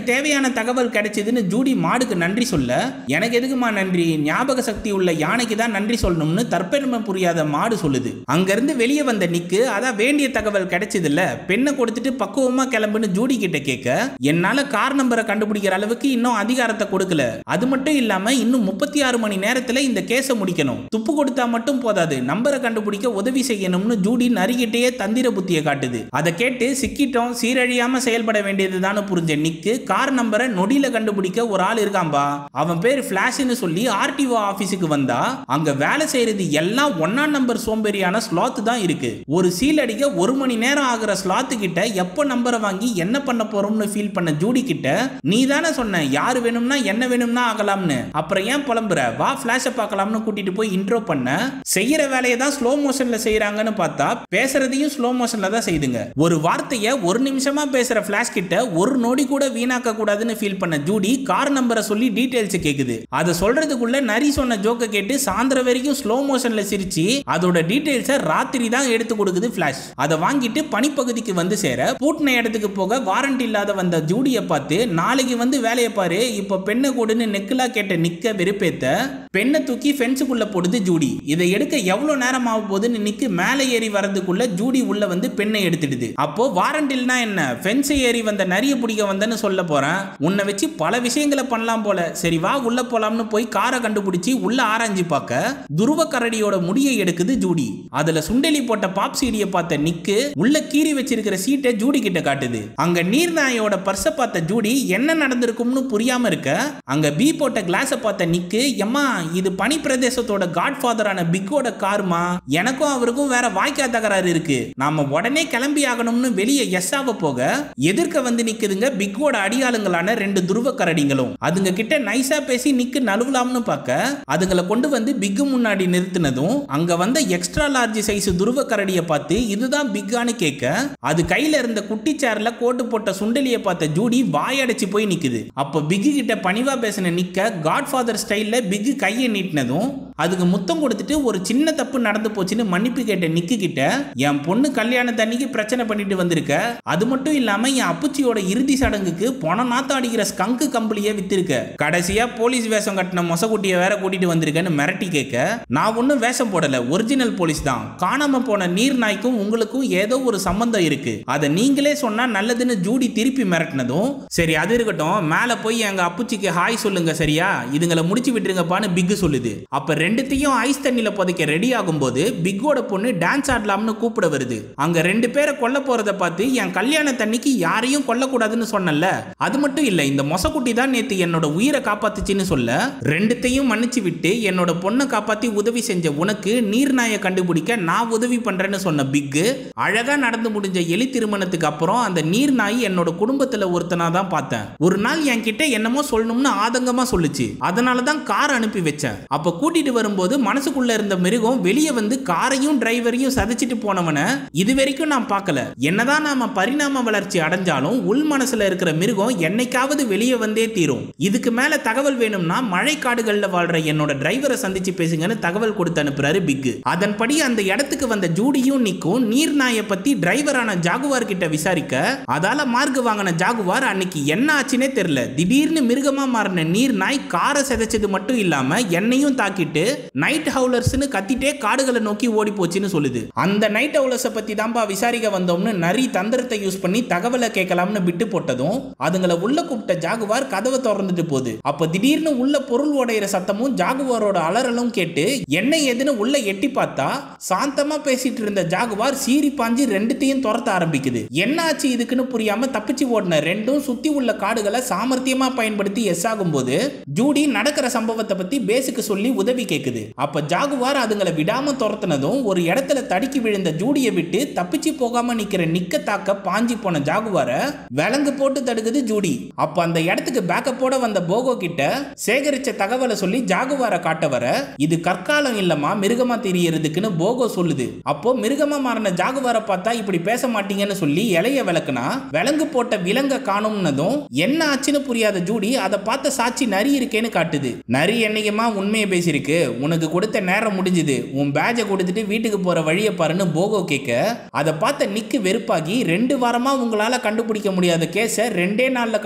உண்மையான தகவல் கிடைச்சதுன்னு ஜூடி மாடுக்கு நன்றி சொல்ல எனக்கு எதுக்குமா நன்றி ஞாபக சக்தி உள்ள யானைக்கு தான் நன்றி சொல்லணும்னு தற்பெருமை புரியாத மாடு சொல்லுது அங்கிருந்து வெளியே வந்த நிக்கு அதான் வேண்டிய தகவல் கிடைச்சது இல்ல பெண்ணை கொடுத்துட்டு பக்குவமா கிளம்புன்னு ஜூடி கிட்ட கேட்க என்னால கார் நம்பரை கண்டுபிடிக்கிற அளவுக்கு இன்னும் அதிகாரத்தை கொடுக்கல அது மட்டும் இல்லாம இன்னும் முப்பத்தி ஆறு மணி நேரத்துல இந்த கேஸை முடிக்கணும் துப்பு கொடுத்தா மட்டும் போதாது நம்பரை கண்டுபிடிக்க உதவி செய்யணும்னு ஜூடி நரிகிட்டே தந்திர புத்தியை காட்டுது அதை கேட்டு சிக்கிட்டோம் சீரழியாம செயல்பட வேண்டியதுதான்னு புரிஞ்ச நிக்கு கார் நம்பரை நொடியில கண்டுபிடிக்க ஒரு ஆள் இருக்காம்பா அவன் பேர் பிளாஷ்னு சொல்லி ஆர்டிஓ ஆபீஸுக்கு வந்தா அங்க வேலை செய்யறது எல்லாம் ஒன்னாம் நம்பர் சோம்பேறியான ஸ்லாத் தான் இருக்கு ஒரு சீல் அடிக்க ஒரு மணி நேரம் ஆகுற ஸ்லாத்து கிட்ட எப்போ நம்பரை வாங்கி என்ன பண்ண போறோம்னு ஃபீல் பண்ண ஜூடி கிட்ட நீ தானே சொன்ன யாரு வேணும்னா என்ன வேணும்னா ஆகலாம்னு அப்புறம் ஏன் புலம்புற வா பிளாஷ பார்க்கலாம்னு கூட்டிட்டு போய் இன்ட்ரோ பண்ண செய்யற வேலையை தான் ஸ்லோ மோஷன்ல செய்யறாங்கன்னு பார்த்தா பேசுறதையும் ஸ்லோ மோஷன்ல தான் செய்துங்க ஒரு வார்த்தையை ஒரு நிமிஷமா பேசுற பிளாஷ் கிட்ட ஒரு நொடி கூட வீணாக்க கூடாதுன்னு ஃபீல் பண்ண ஜூடி கார் நம்பரை சொல்லி டீடைல்ஸ் கேக்குது அதை சொல்றதுக்குள்ள நரி சொன்ன ஜோக்க கேட்டு சாயந்தரம் வரைக்கும் ஸ்லோ மோஷன்ல சிரிச்சு அதோட டீடைல்ஸை ராத்திரி தான் எடுத்து கொடுக்குது பிளாஷ் அதை வாங்கிட்டு பனிப்பகுதிக்கு வந்து சேர பூட்டின இடத்துக்கு போக வாரண்ட் இல்லாத வந்த ஜூடியை பார்த்து நாளைக்கு வந்து வேலையை பாரு இப்ப பெண்ணை கூடுன்னு நெக்கிலா கேட்ட நிக்க வெறுப்பேத்த பெண்ணை தூக்கி ஃபென்ஸுக்குள்ள போடுது ஜூடி இதை எடுக்க எவ்வளவு நேரம் ஆக போகுதுன்னு நிக்கு மேலே ஏறி வரதுக்குள்ள ஜூடி உள்ள வந்து பெண்ணை எடுத்துடுது அப்போ வாரண்ட் இல்லனா என்ன ஃபென்ஸ் ஏறி வந்த நரிய பிடிக்க வந்தேன்னு சொல்ல போறேன் உன்னை வச்சு பல விஷயங்களை பண்ணலாம் போல சரி வா உள்ள போலாம்னு போய் காரை கண்டுபிடிச்சி உள்ள ஆராய்ஞ்சு பார்க்க துருவ கரடியோட முடியை எடுக்குது ஜூடி அதுல சுண்டெலி போட்ட பாப் சீடியை பார்த்த நிக்கு உள்ள கீறி வச்சிருக்கிற சீட்டை ஜூடி கிட்ட காட்டுது அங்க நீர்நாயோட பர்ஸை பார்த்த ஜூடி என்ன நடந்திருக்கும்னு புரியாம இருக்க அங்க பி போட்ட கிளாஸை பார்த்த நிக்கு எம்மா இது பனி பிரதேசத்தோட காட்ஃபாதரான பிக்கோட காருமா எனக்கும் அவருக்கும் வேற வாய்க்கா தகராறு இருக்கு நாம உடனே கிளம்பி ஆகணும்னு வெளியே எஸ்ஸாவ போக எதிர்க்க வந்து நிக்குதுங்க பிக்கோட அடியாளுங்களான ரெண்டு துருவ கரடிங்களும் அதுங்க கிட்ட நைஸா பேசி நிக்கு நழுவலாம்னு பார்க்க அதுங்களை கொண்டு வந்து பிக்கு முன்னாடி நிறுத்தினதும் அங்க வந்த எக்ஸ்ட்ரா லார்ஜ் சைஸ் துருவ கரடியை பார்த்து இதுதான் பிக்கான்னு கேட்க அது கையில இருந்த குட்டி சேர்ல கோட்டு போட்ட சுண்டலியை பார்த்த ஜூடி வாயடைச்சு போய் நிக்குது அப்ப பிக்கு கிட்ட பணிவா பேசின நிக்க காட்ஃபாதர் ஸ்டைல்ல பிக்கு கையை நீட்டினதும் அதுக்கு முத்தம் கொடுத்துட்டு ஒரு சின்ன தப்பு நடந்து போச்சுன்னு மன்னிப்பு கேட்ட நிக்கு கிட்ட என் பொண்ணு கல்யாணத்தன்னைக்கு பிரச்சனை பண்ணிட்டு வந்திருக்க அது மட்டும் இல்லாம என் அப்புச்சியோட இறுதி சடங்குக்கு பொண நாத்தம் அடிக்கிற ஸ்கங்கு கம்பளியே வித்திருக்க கடைசியா போலீஸ் வேஷம் கட்டின மொசக்குட்டியை வேற கூட்டிட்டு வந்திருக்கேன்னு மிரட்டி கேட்க நான் ஒன்றும் வேஷம் போடல ஒரிஜினல் போலீஸ் தான் காணாம போன நீர் நாய்க்கும் உங்களுக்கும் ஏதோ ஒரு சம்பந்தம் இருக்கு அதை நீங்களே சொன்னா நல்லதுன்னு ஜூடி திருப்பி மிரட்டினதும் சரி அது இருக்கட்டும் மேல போய் எங்க அப்புச்சிக்கு ஹாய் சொல்லுங்க சரியா இதுங்களை முடிச்சு விட்டுருங்கப்பான்னு பிக்கு சொல்லுது அப்ப ரெண்டுத்தையும் ஐஸ் தண்ணியில புதைக்க ரெடி ஆகும்போது பிக்கோட பொண்ணு டான்ஸ் ஆடலாம்னு கூப்பிட வருது அங்க ரெண்டு பேரை கொல்ல போறத பார்த்து என் கல்யாண தண்ணிக்கு யாரையும் கொல்லக்கூடாதுன்னு சொன்னல அது மட்டும் இல்ல இந்த மொசக்குட்டி தான் நேத்து என்னோட உயிரை காப்பாத்துச்சுன்னு சொல்ல ரெண்டுத்தையும் மன்னிச்சு விட்டு என்னோட பொண்ணை காப்பாத்தி உதவி செஞ்ச உனக்கு நீர்நாயை கண்டுபிடிக்க நான் உதவி பண்றேன்னு சொன்ன பிக்கு அழகா நடந்து முடிஞ்ச எலி திருமணத்துக்கு அப்புறம் அந்த நீர் நாய் என்னோட குடும்பத்துல ஒருத்தனா தான் பார்த்தேன் ஒரு நாள் என்கிட்ட என்னமோ சொல்லணும்னு ஆதங்கமா சொல்லுச்சு அதனால தான் கார் அனுப்பி வச்சேன் அப்ப கூட்டிட்டு வரும்போது மனசுக்குள்ள இருந்த மிருகம் வெளியே வந்து காரையும் டிரைவரையும் சதைச்சிட்டு போனவன இது வரைக்கும் நான் பார்க்கல என்னதான் நாம பரிணாம வளர்ச்சி அடைஞ்சாலும் உள் மனசுல இருக்கிற மிருகம் என்னைக்காவது வெளியே வந்தே தீரும் இதுக்கு மேல தகவல் வேணும்னா மழைக்காடுகள்ல வாழ்ற என்னோட டிரைவரை சந்திச்சு பேசுங்கன்னு தகவல் கொடுத்து அனுப்புறாரு பிக்கு அதன்படி அந்த இடத்துக்கு வந்த ஜூடியும் நிக்கும் நீர்நாயை பத்தி டிரைவரான ஜாகுவார் கிட்ட விசாரிக்க அதால மார்க் வாங்கின ஜாகுவார் அன்னைக்கு என்ன ஆச்சுன்னே தெரியல திடீர்னு மிருகமா மாறின நீர் நாய் காரை சிதைச்சது மட்டும் இல்லாம என்னையும் தாக்கிட்டு நைட் ஹவுலர்ஸ்னு கத்திட்டே காடுகளை நோக்கி ஓடி போச்சுன்னு சொல்லுது அந்த நைட் ஹவுலர்ஸை பத்தி தான்பா விசாரிக்க வந்தோம்னு நரி தந்திரத்தை யூஸ் பண்ணி தகவலை கேட்கலாம்னு விட்டு போட்டதும் அதுங்களை உள்ள கூப்பிட்ட ஜாகுவார் கதவை திறந்துட்டு போகுது அப்ப திடீர்னு உள்ள பொருள் உடையிற சத்தமும் ஜாகுவாரோட அலறலும் கேட்டு என்ன ஏதுன்னு உள்ள எட்டி பார்த்தா சாந்தமா பேசிட்டு இருந்த ஜாகுவார் சீறி பாஞ்சு ரெண்டுத்தையும் துரத்த ஆரம்பிக்குது என்ன ஆச்சு இதுக்குன்னு புரியாம தப்பிச்சு ஓடின ரெண்டும் சுத்தி உள்ள காடுகளை சாமர்த்தியமா பயன்படுத்தி எஸ் ஆகும்போது ஜூடி நடக்கிற சம்பவத்தை பத்தி பேஸுக்கு சொல்லி உதவி கேக்குது அப்ப ஜாகுவார் அதுங்களை விடாம துரத்துனதும் ஒரு இடத்துல தடுக்கி விழுந்த ஜூடியை விட்டு தப்பிச்சு போகாம நிக்கிற நிக்க தாக்க பாஞ்சி போன ஜாகுவார விலங்கு போட்டு தடுக்குது ஜூடி அப்ப அந்த இடத்துக்கு பேக்கப்போட வந்த போகோ கிட்ட சேகரிச்ச தகவலை சொல்லி ஜாகுவார காட்ட வர இது கற்காலம் இல்லம்மா மிருகமா தெரியறதுக்குன்னு போகோ சொல்லுது அப்போ மிருகமா மாறின ஜாகுவாரை பார்த்தா இப்படி பேச மாட்டீங்கன்னு சொல்லி இலைய விளக்குனா விலங்கு போட்ட விலங்க காணும்னதும் என்ன ஆச்சுன்னு புரியாத ஜூடி அதை பார்த்த சாட்சி நரி இருக்கேன்னு காட்டுது நரி என்னைக்குமா உண்மையை பேசியிருக்கு உனக்கு கொடுத்த நேரம் முடிஞ்சுது உன் பேஜை கொடுத்துட்டு வீட்டுக்கு போற வழியை பாருன்னு போகோ கேட்க அதை பார்த்த நிக்கு வெறுப்பாகி ரெண்டு வாரமா உங்களால கண்டுபிடிக்க முடியாத கேஸை ரெண்டே நாள்ல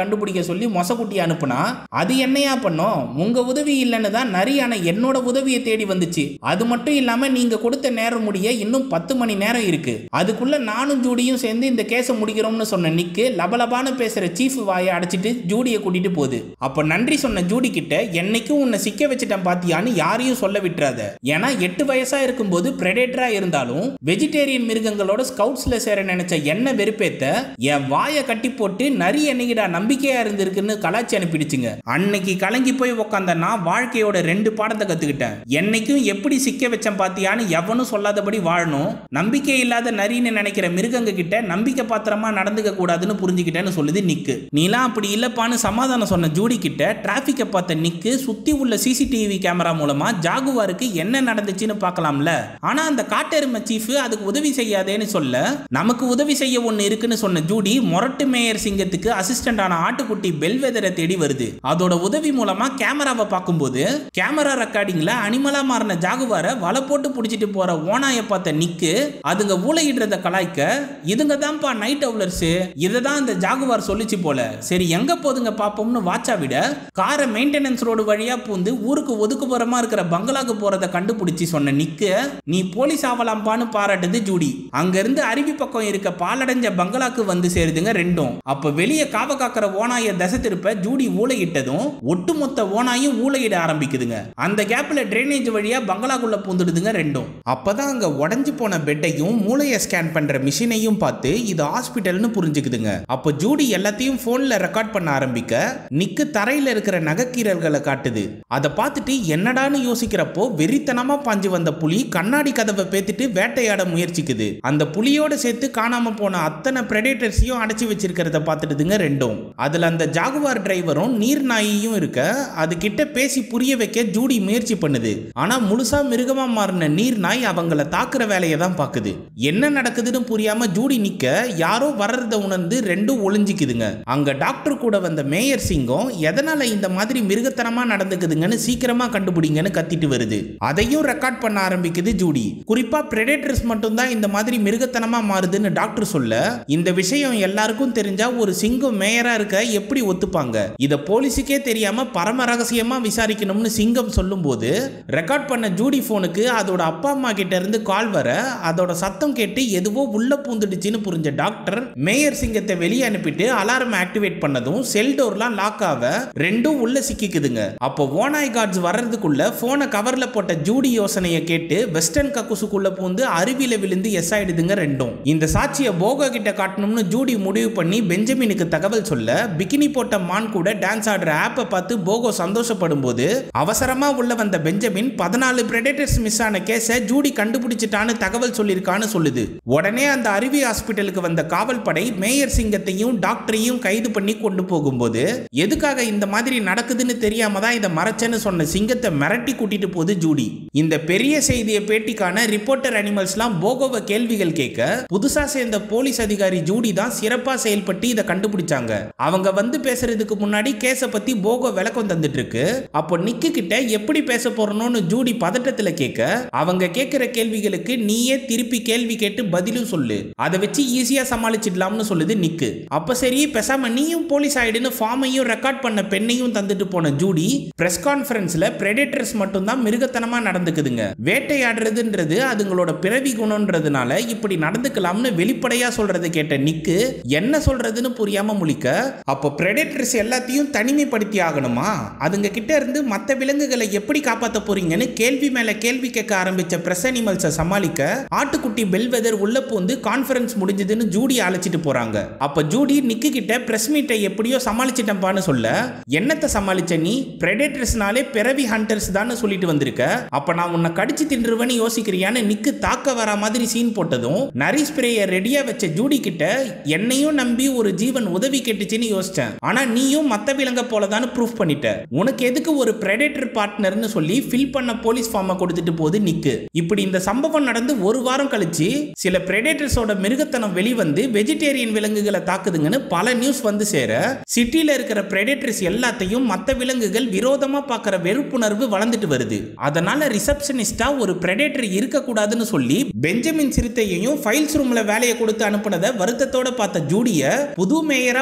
கண்டுபிடிக்க சொல்லி மொசக்குட்டி அனுப்புனா அது என்னையா பண்ணோம் உங்க உதவி இல்லைன்னு தான் நரியான என்னோட உதவியை தேடி வந்துச்சு அது மட்டும் இல்லாம நீங்க கொடுத்த நேரம் முடிய இன்னும் பத்து மணி நேரம் இருக்கு அதுக்குள்ள நானும் ஜூடியும் சேர்ந்து இந்த கேஸை முடிக்கிறோம்னு சொன்ன நிக்கு லபலபான்னு பேசுற சீஃப் வாயை அடைச்சிட்டு ஜூடியை கூட்டிட்டு போகுது அப்ப நன்றி சொன்ன ஜூடி கிட்ட என்னைக்கும் உன்னை சிக்க வச்சுட்டேன் பாத்தியான்னு யாரையும் சொல்ல விட்டுறாத ஏன்னா எட்டு வயசா இருக்கும்போது பிரெடேட்டரா இருந்தாலும் வெஜிடேரியன் மிருகங்களோட ஸ்கவுட்ஸ்ல சேர நினைச்ச என்ன வெறுப்பேத்த என் வாயை கட்டி போட்டு நரி என்னைக்கிடா நம்பிக்கையா இருந்திருக்குன்னு கலாச்சி அனுப்பிடுச்சுங்க அன்னைக்கு கலங்கி போய் உக்காந்த நான் வாழ்க்கையோட ரெண்டு பாடத்தை கத்துக்கிட்டேன் என்னைக்கும் எப்படி சிக்க வச்சேன் பாத்தியான்னு எவனும் சொல்லாதபடி வாழணும் நம்பிக்கை இல்லாத நரின்னு நினைக்கிற மிருகங்க கிட்ட நம்பிக்கை பாத்திரமா நடந்துக்க கூடாதுன்னு புரிஞ்சுக்கிட்டேன்னு சொல்லுது நிக்கு நீலாம் அப்படி இல்லப்பான்னு சமாதானம் சொன்ன ஜூடி கிட்ட டிராபிக்கை பார்த்த நிக்கு சுத்தி உள்ள சிசிடிவி கேமரா மூலமா ஜாகுவாருக்கு என்ன நடந்துச்சுன்னு பார்க்கலாம்ல ஆனா அந்த காட்டெருமை சீஃப் அதுக்கு உதவி செய்யாதேன்னு சொல்ல நமக்கு உதவி செய்ய ஒண்ணு இருக்குன்னு சொன்ன ஜூடி மொரட்டு மேயர் சிங்கத்துக்கு அசிஸ்டன்ட் ஆன ஆட்டுக்குட்டி பெல்வெதரை தேடி வருது அதோட உதவி மூலமா கேமராவை பார்க்கும்போது கேமரா ரெக்கார்டிங்ல அனிமலா மாறின ஜாகுவாரை வலை போட்டு பிடிச்சிட்டு போற ஓனாயை பார்த்த நிக்கு அதுங்க ஊழையிடுறத கலாய்க்க இதுங்க தான்ப்பா நைட் அவுலர்ஸ் இதை தான் அந்த ஜாகுவார் சொல்லிச்சு போல சரி எங்க போதுங்க பாப்போம்னு வாட்சா விட காரை மெயின்டெனன்ஸ் ரோடு வழியா பூந்து ஊருக்கு ஒதுக்குப்புறமா இருக்கிற பங்களாக்கு போறத கண்டுபிடிச்சு சொன்ன நிக்கு நீ போலீஸ் ஆகலாம்பான்னு பாராட்டுது ஜூடி அங்க இருந்து அருவி பக்கம் இருக்க பாலடைஞ்ச பங்களாக்கு வந்து சேருதுங்க ரெண்டும் அப்ப வெளியே காவ காக்கிற ஓனாய தசை திருப்ப ஜூடி ஊழையிட்டதும் ஒட்டுமொத்த ஓனாயும் ஊழையிட ஆரம்பிக்குதுங்க அந்த கேப்ல டிரைனேஜ் வழியா பங்களாக்குள்ள பூந்துடுதுங்க ரெண்டும் அப்பதான் அங்க உடைஞ்சு போன பெட்டையும் மூளையை ஸ்கேன் பண்ற மிஷினையும் பார்த்து இது ஹாஸ்பிட்டல்னு புரிஞ்சுக்குதுங்க அப்ப ஜூடி எல்லாத்தையும் போன்ல ரெக்கார்ட் பண்ண ஆரம்பிக்க நிக்கு தரையில இருக்கிற நகைக்கீரல்களை காட்டுது அதை பார்த்துட்டு என்னடான்னு யோசிக்கிறப்போ வெறித்தனமா பாஞ்சு வந்த புலி கண்ணாடி கதவை பேத்துட்டு வேட்டையாட முயற்சிக்குது அந்த புலியோட சேர்த்து காணாம போன அத்தனை பிரெடேட்டர்ஸையும் அடைச்சி வச்சிருக்கிறத பார்த்துட்டுதுங்க ரெண்டும் அதுல அந்த ஜாகுவார் டிரைவரும் நீர் நாயையும் இருக்க அது கிட்ட பேசி புரிய வைக்க ஜூடி முயற்சி பண்ணுது ஆனா முழுசா மிருகமா மாறின நீர் நாய் அவங்கள தாக்குற வேலையை தான் பாக்குது என்ன நடக்குதுன்னு புரியாம ஜூடி நிக்க யாரோ வர்றத உணர்ந்து ரெண்டும் ஒளிஞ்சிக்குதுங்க அங்க டாக்டர் கூட வந்த மேயர் சிங்கம் எதனால இந்த மாதிரி மிருகத்தனமா நடந்துக்குதுங்கன்னு சீக்கிரமா கண்டுபிடிங்கன்னு கத்திட்டு வருது அதையும் ரெக்கார்ட் பண்ண ஆரம்பிக்குது ஜூடி குறிப்பா பிரெடேட்டர்ஸ் மட்டும்தான் இந்த மாதிரி மிருகத்தனமா மாறுதுன்னு டாக்டர் சொல்ல இந்த விஷயம் எல்லாருக்கும் தெரிஞ்சா ஒரு சிங்கம் மேயரா இருக்க எப்படி ஒத்துப்பாங்க இத போலீஸுக்கே தெரியாம பரம ரகசியமா விசாரிக்கணும்னு சிங்கம் சொல்லும்போது ரெக்கார்ட் பண்ண ஜூடி போனுக்கு அதோட அப்பா அம்மா கிட்ட இருந்து கால் வர அதோட சத்தம் கேட்டு எதுவோ உள்ள பூந்துடுச்சுன்னு புரிஞ்ச டாக்டர் மேயர் சிங்கத்தை வெளியே அனுப்பிட்டு அலாரம் ஆக்டிவேட் பண்ணதும் செல் டோர்லாம் லாக் ஆக ரெண்டும் உள்ள சிக்கிக்குதுங்க அப்போ ஓனாய் கார்ட்ஸ் வர்றதுக்குள்ள போனை கவர்ல போட்ட ஜூடி யோசனையை கேட்டு வெஸ்டர்ன் கக்குசுக்குள்ள பூந்து அருவியில விழுந்து எஸ் ஆயிடுதுங்க ரெண்டும் இந்த சாட்சியை போகோ கிட்ட காட்டணும்னு ஜூடி முடிவு பண்ணி பெஞ்சமினுக்கு தகவல் சொல்ல பிகினி போட்ட மான் கூட டான்ஸ் ஆடுற ஆப்பை பார்த்து போகோ சந்தோஷப்படும் போது அவசரமா உள்ள வந்த பெஞ்சமின் பதினாலு பிரெடேட்டர்ஸ் மிஸ் ஆன கேஸை ஜூடி கண்டுபிடிச்சிட்டான்னு தகவல் சொல்லியிருக்கான்னு சொல்லுது உடனே அந்த அருவி ஹாஸ்பிட்டலுக்கு வந்த காவல் படை மேயர் சிங்கத்தையும் டாக்டரையும் கைது பண்ணி கொண்டு போகும்போது எதுக்காக இந்த மாதிரி நடக்குதுன்னு தெரியாம தான் இதை மறைச்சேன்னு சொன்ன சிங்கத்தை மிரட்டி கூட்டிட்டு போகுது ஜூடி இந்த பெரிய செய்தியை பேட்டிக்கான ரிப்போர்ட்டர் அனிமல்ஸ்லாம் போகோவை கேள்விகள் கேட்க புதுசா சேர்ந்த போலீஸ் அதிகாரி ஜூடி தான் சிறப்பா செயல்பட்டு இதை கண்டுபிடிச்சாங்க அவங்க வந்து பேசுறதுக்கு முன்னாடி கேஸை பத்தி போகோ விளக்கம் தந்துட்டு இருக்கு அப்போ நிக்கு கிட்ட எப்படி பேச போறணும்னு ஜூடி பதட்டத்துல கேட்க அவங்க கேட்கிற கேள்விகளுக்கு நீயே திருப்பி கேள்வி கேட்டு பதிலும் சொல்லு அதை வச்சு ஈஸியா சமாளிச்சிடலாம்னு சொல்லுது நிக்கு அப்ப சரி பேசாம நீயும் போலீஸ் ஆயிடுன்னு ஃபார்மையும் ரெக்கார்ட் பண்ண பெண்ணையும் தந்துட்டு போன ஜூடி பிரஸ் கான்ஃபரன்ஸ்ல பிரெடேட்டர்ஸ் மட்டும்தான் மிருகத்தனமா நடந்துக்குதுங்க வேட்டையாடுறதுன்றது அதுங்களோட பிறவி குணம்ன்றதுனால இப்படி நடந்துக்கலாம்னு வெளிப்படையா சொல்றதை கேட்ட நிக்கு என்ன சொல்றதுன்னு புரியாம முழிக்க அப்போ பிரெடேட்டர்ஸ் எல்லாத்தையும் தனிமைப்படுத்தி ஆகணுமா அதுங்க கிட்ட இருந்து மற்ற விலங்குகளை எப்படி காப்பாத்த போறீங்கன்னு கேள்வி மேல கேள்வி கேட்க ஆரம்பிச்ச பிரஸ் அனிமல்ஸை சமாளிக்க ஆட்டுக்குட்டி பெல்வெதர் உள்ள பூந்து கான்ஃபரன்ஸ் முடிஞ்சதுன்னு ஜூடி அழைச்சிட்டு போறாங்க அப்ப ஜூடி நிக்கு கிட்ட பிரஸ் மீட்டை எப்படியோ சமாளிச்சிட்டம்பான்னு சொல்ல என்னத்தை சமாளிச்ச நீ பிரெடேட்டர்ஸ்னாலே பிறவி ஹண்டர்ஸ் தான் சொல்லிட்டு வந்திருக்க அப்ப நான் உன்னை கடிச்சு தின்றுவேன்னு யோசிக்கிறியான்னு நிக்கு தாக்க வர மாதிரி சீன் போட்டதும் நரி ஸ்ப்ரேயை ரெடியா வச்ச ஜூடி கிட்ட என்னையும் நம்பி ஒரு ஜீவன் உதவி கேட்டுச்சுன்னு யோசிச்சேன் ஆனா நீயும் மத்த விலங்க போலதான் ப்ரூஃப் பண்ணிட்ட உனக்கு எதுக்கு ஒரு பிரெடேட்டர் பார்ட்னர்னு சொல்லி ஃபில் பண்ண போலீஸ் ஃபார்மை கொடுத்துட்டு போகுது நிக்கு இப்படி இந்த சம்பவம் நடந்து ஒரு வாரம் கழிச்சு சில பிரெடேட்டர்ஸோட மிருகத்தனம் வெளிவந்து வெஜிடேரியன் விலங்குகளை தாக்குதுங்கன்னு பல நியூஸ் வந்து சேர சிட்டில இருக்கிற பிரெடேட்டர்ஸ் எல்லாத்தையும் மத்த விலங்குகள் விரோதமா பார்க்குற வெறுப்புணர்வு வளர்ந்துட்டு வருது அதனால ரிசப்ஷனிஸ்டா ஒரு பிரெடேட்டர் இருக்கக்கூடாதுன்னு சொல்லி பெஞ்சமின் சிறுத்தையையும் ஃபைல்ஸ் ரூம்ல வேலையை கொடுத்து அனுப்புனதை வருத்தத்தோட பார்த்த ஜூடிய புது மேயரா பதவி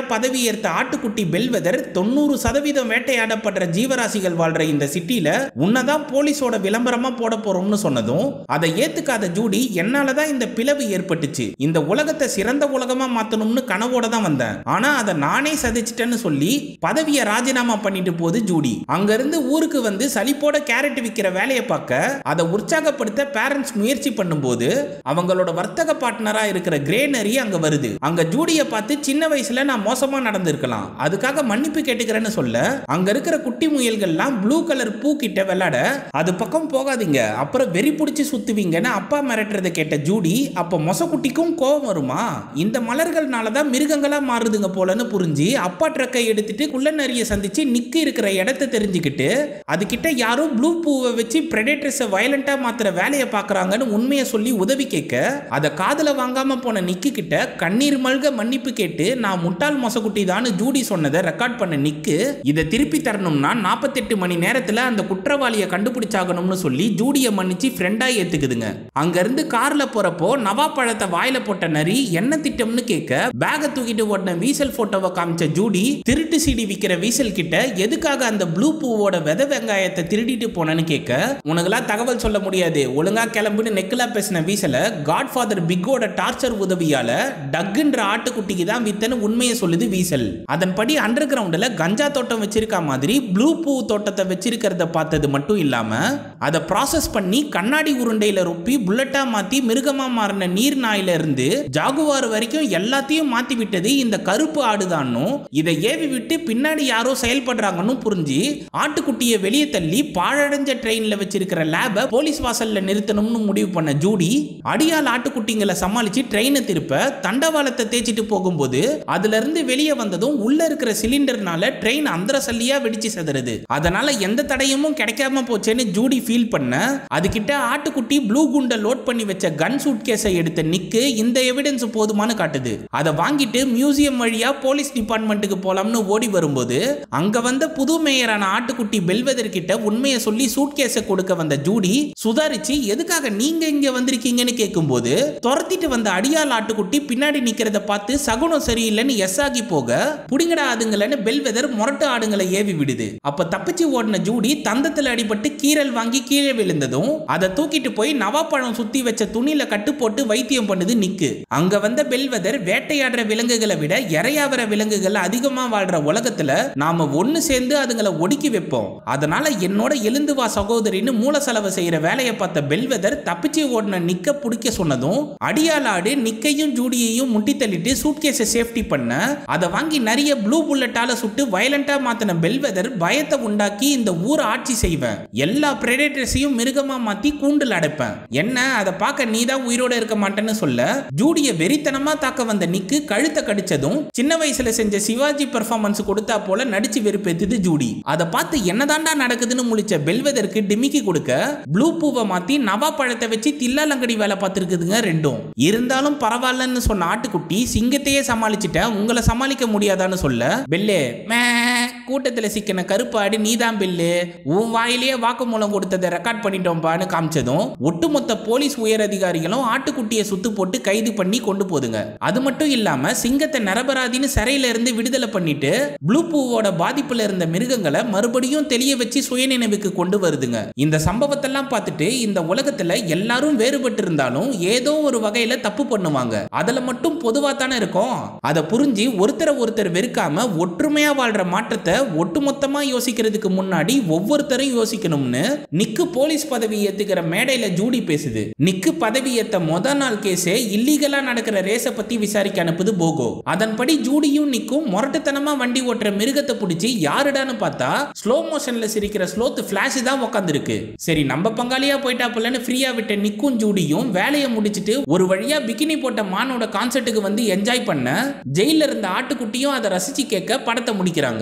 பதவியேற்ற ஆட்டுக்குட்டி பெல்வெதர் தொண்ணூறு சதவீதம் வேட்டையாடப்படுற ஜீவராசிகள் வாழ்ற இந்த சிட்டில உன்னதான் போலீஸோட விளம்பரமா போட போறோம்னு சொன்னதும் அதை ஏத்துக்காத ஜூடி என்னாலதான் இந்த பிளவு ஏற்பட்டுச்சு இந்த உலகத்தை சிறந்த உலகமா மாத்தணும்னு கனவோட தான் வந்தேன் ஆனா அதை நானே சதிச்சிட்டேன்னு சொல்லி பதவியை ராஜினாமா பண்ணிட்டு போகுது ஜூடி அங்க இருந்து ஊருக்கு வந்து சலிப்போட கேரட் விற்கிற வேலையை பார்க்க அதை உற்சாகப்படுத்த பேரண்ட்ஸ் முயற்சி பண்ணும்போது அவங்களோட வர்த்தக பார்ட்னரா இருக்கிற கிரேனரி அங்க வருது அங்க ஜூடியை பார்த்து சின்ன வயசுல நான் மோசமா நடந்திருக்கலாம் அதுக்காக மன்னிப்பு கேட்டுக்கிறேன்னு சொல்ல அங்க இருக்கிற குட்டி முயல்கள்லாம் ப்ளூ கலர் பூ கிட்ட விளையாட அது பக்கம் போகாதீங்க அப்புறம் வெறி பிடிச்சி சுத்துவீங்கன்னு அப்பா மிரட்டுறதை கேட்ட ஜூடி அப்ப மொசக்குட்டிக்கும் கோவம் வருமா இந்த மலர்கள்னால தான் மிருகங்களா மாறுதுங்க போலன்னு புரிஞ்சு அப்பா ட்ரக்கை எடுத்துட்டு குள்ளநரியை சந்திச்சு நிக்கு இருக்கிற இடத்த தெரிஞ்சுக்கிட்டு அதுகிட்ட யாரோ ப்ளூ பூவை வச்சு பிரெடேட்டர்ஸை வயலண்டா மாத்துற வேலையை பார்க்கறாங்கன்னு உண்மையை சொல்லி உதவி கேட்க அதை காதுல வாங்காம போன நிக்கு கிட்ட கண்ணீர் மல்க மன்னிப்பு கேட்டு நான் முட்டாள் மொசக்குட்டி தான் ஜூடி சொன்னதை ரெக்கார்ட் பண்ண நிக்கு இதை திருப்பி தரணும்னா நாற்பத்தெட்டு மணி நேரத்துல அந்த குற்றவாளியை கண்டுபிடிச்சாகணும்னு சொல்லி ஜூடியை மன்னிச்சு ஃப்ரெண்டா ஏத்துக்குதுங்க அங்க இருந்து கார்ல போறப்போ நவா பழத்தை வாயில போட்ட நரி என்ன திட்டம்னு கேட்க பேக தூக்கிட்டு ஓடின வீசல் போட்டோவை காமிச்ச ஜூடி திருட்டு சீடி விக்கிற வீசல் கிட்ட எதுக்காக அந்த ப்ளூ பூவோட வித வெங்காயத்தை திருடிட்டு போனேன்னு கேட்க உனக்கெல்லாம் தகவல் சொல்ல முடியாது ஒழுங்கா கிளம்புன்னு நெக்கிலா பேசின வீசல காட்ஃபாதர் பிக்கோட டார்ச்சர் உதவியால டக்குன்ற ஆட்டுக்குட்டிக்கு தான் வித்தன்னு உண்மையை சொல்லுது வீசல் அதன்படி அண்டர் கிரவுண்டில் கஞ்சா தோட்டம் வச்சிருக்க மாதிரி ப்ளூ பூ தோட்டத்தை வச்சிருக்கிறத பார்த்தது மட்டும் இல்லாம அதை ப்ராசஸ் பண்ணி கண்ணாடி உருண்டையில ரொப்பி புல்லட்டா மாத்தி மிருகமா மாறின நீர் நாயில இருந்து ஜாகுவார் வரைக்கும் எல்லாத்தையும் மாத்தி விட்டது இந்த கருப்பு ஆடுதான்னும் இதை ஏவி விட்டு பின்னாடி யாரோ செயல்படுறாங்கன்னு புரிஞ்சு ஆட்டுக்குட்டியை வெளியே தள்ளி பாழடைஞ்ச ட்ரெயின்ல வச்சிருக்கிற லேப போலீஸ் வாசல்ல நிறுத்தணும்னு முடிவு பண்ண ஜூடி அடியால் ஆட்டுக்குட்டிங்களை சமாளிச்சு ட்ரெயினை திருப்ப தண்டவாளத்தை தேய்ச்சிட்டு போகும்போது அதுல இருந்து வெளியே வந்ததும் உள்ள இருக்கிற சிலிண்டர்னால ட்ரெயின் அந்தர சல்லியா வெடிச்சு செதறுது அதனால எந்த தடயமும் கிடைக்காம போச்சேன்னு ஜூடி ஃபீல் பண்ண அதுகிட்ட ஆட்டுக்குட்டி ப்ளூ குண்டை லோட் பண்ணி வச்ச கன் சூட் கேஸை எடுத்த நிக்கு இந்த எவிடன்ஸ் போதுமானு காட்டுது அதை வாங்கிட்டு மியூசியம் வழியா போலீஸ் டிபார்ட்மெண்ட்டுக்கு போலாம்னு ஓடி வரும்போது அங்க வந்த புது மேயரான ஆட்டுக்குட்டி பெல்வெதர் கிட்ட உண்மையை சொல்லி சூட் கேஸை கொடுக்க வந்த ஜூடி சுதாரிச்சு எதுக்காக நீங்க இங்க வந்திருக்கீங்கன்னு கேட்கும்போது துரத்திட்டு வந்த அடியால் ஆட்டுக்குட்டி பின்னாடி நிக்கிறத பார்த்து சகுனம் சரியில்லைன்னு எஸ் ஆகி போக புடிங்கடா ஆடுங்களன்னு பெல்வெதர் முரட்டு ஆடுங்களை ஏவி விடுது அப்ப தப்பிச்சு ஓடின ஜூடி தந்தத்துல அடிபட்டு கீறல் வாங்கி கீழே விழுந்ததும் அதை தூக்கிட்டு போய் நவாப்பழம் சுத்தி வச்ச துணியில கட்டு போட்டு வைத்தியம் பண்ணுது நிக்கு அங்க வந்த பெல்வெதர் வேட்டையாடுற விலங்குகளை விட இரையாவற விலங்குகள் அதிகமா வாழ்ற உலகத்துல நாம ஒண்ணு சேர்ந்து அதுங்களை ஒடுக்கி வைப்போம் அதனால என்னோட எழுந்து வா சகோதரின்னு மூல செலவு செய்யற வேலையை பார்த்த பெல்வெதர் தப்பிச்சு ஓடின நிக்க பிடிக்க சொன்னதும் அடியாளாடு நிக்கையும் ஜூடியையும் முட்டி தள்ளிட்டு சூட்கேஸை சேஃப்டி பண்ண அதை வாங்கி நிறைய ப்ளூ புல்லட்டால சுட்டு வயலண்டா மாத்தின பெல்வெதர் பயத்தை உண்டாக்கி இந்த ஊரை ஆட்சி செய்வேன் எல்லா பிரெடேட்டர்ஸையும் மிருகமா மாத்தி கூண்டில் அடைப்பேன் என்ன அதை பார்க்க நீ தான் உயிரோட இருக்க மாட்டேன்னு சொல்ல ஜூடிய வெறித்தனமா தாக்க வந்த நிக்கு கழுத்தை கடிச்சதும் சின்ன வயசுல செஞ்ச சிவாஜி பெர்ஃபார்மன்ஸ் கொடுத்தா போல நடிச்சு வெறுப்பேத்துது ஜூடி அதை பார்த்து என்னதாண்டா நடக்குதுன்னு முழிச்ச பெல்வெதற்கு டிமிக்கி கொடுக்க ப்ளூ பூவை மாத்தி நவா பழத்தை வச்சு தில்லாலங்கடி வேலை பார்த்துருக்குதுங்க ரெண்டும் இருந்தாலும் பரவாயில்லன்னு சொன்ன ஆட்டுக்குட்டி சிங்கத்தையே சமாளிச்சுட்டேன் உங்களை சமாளிக்க முடியாதான்னு சொல்ல பெல்லே மே கூட்டத்துல சிக்கின கருப்பாடு நீதான் பெல்லு உன் வாயிலேயே வாக்குமூலம் கொடுத்ததை ரெக்கார்ட் பண்ணிட்டோம்பான்னு காமிச்சதும் ஒட்டுமொத்த போலீஸ் உயர் அதிகாரிகளும் ஆட்டுக்குட்டியை சுத்து போட்டு கைது பண்ணி கொண்டு போதுங்க அது மட்டும் இல்லாம சிங்கத்தை நரபராதின்னு சிறையில இருந்து விடுதலை பண்ணிட்டு ப்ளூ பூவோட பாதிப்புல இருந்த மிருகங்களை மறுபடியும் தெளிய வச்சு சுயநினைவுக்கு கொண்டு வருதுங்க இந்த சம்பவத்தெல்லாம் பார்த்துட்டு இந்த உலகத்துல எல்லாரும் வேறுபட்டு இருந்தாலும் ஏதோ ஒரு வகையில தப்பு பண்ணுவாங்க அதுல மட்டும் பொதுவா தானே இருக்கும் அதை புரிஞ்சு ஒருத்தரை ஒருத்தர் வெறுக்காம ஒற்றுமையா வாழ்ற மாற்றத்தை ஒட்டுமொத்தமா யோசிக்கிறதுக்கு முன்னாடி ஒவ்வொருத்தரும் யோசிக்கணும்னு நிக்கு போலீஸ் பதவி ஏத்துக்கிற மேடையில ஜூடி பேசுது நிக்கு பதவி ஏத்த முத நாள் கேஸே இல்லீகலா நடக்கிற ரேஸ பத்தி விசாரிக்க அனுப்புது போகோ அதன்படி ஜூடியும் நிக்கும் முரட்டுத்தனமா வண்டி ஓட்டுற மிருகத்தை பிடிச்சி யாருடான்னு பார்த்தா ஸ்லோ மோஷன்ல சிரிக்கிற ஸ்லோத் பிளாஷ் தான் உட்காந்துருக்கு சரி நம்ம பங்காளியா போயிட்டா போலன்னு ஃப்ரீயா விட்ட நிக்கும் ஜூடியும் வேலையை முடிச்சிட்டு ஒரு வழியா பிகினி போட்ட மானோட கான்சர்ட்டுக்கு வந்து என்ஜாய் பண்ண ஜெயில இருந்த ஆட்டுக்குட்டியும் அதை ரசிச்சு கேட்க படத்தை முடிக்கிறாங்க இந்த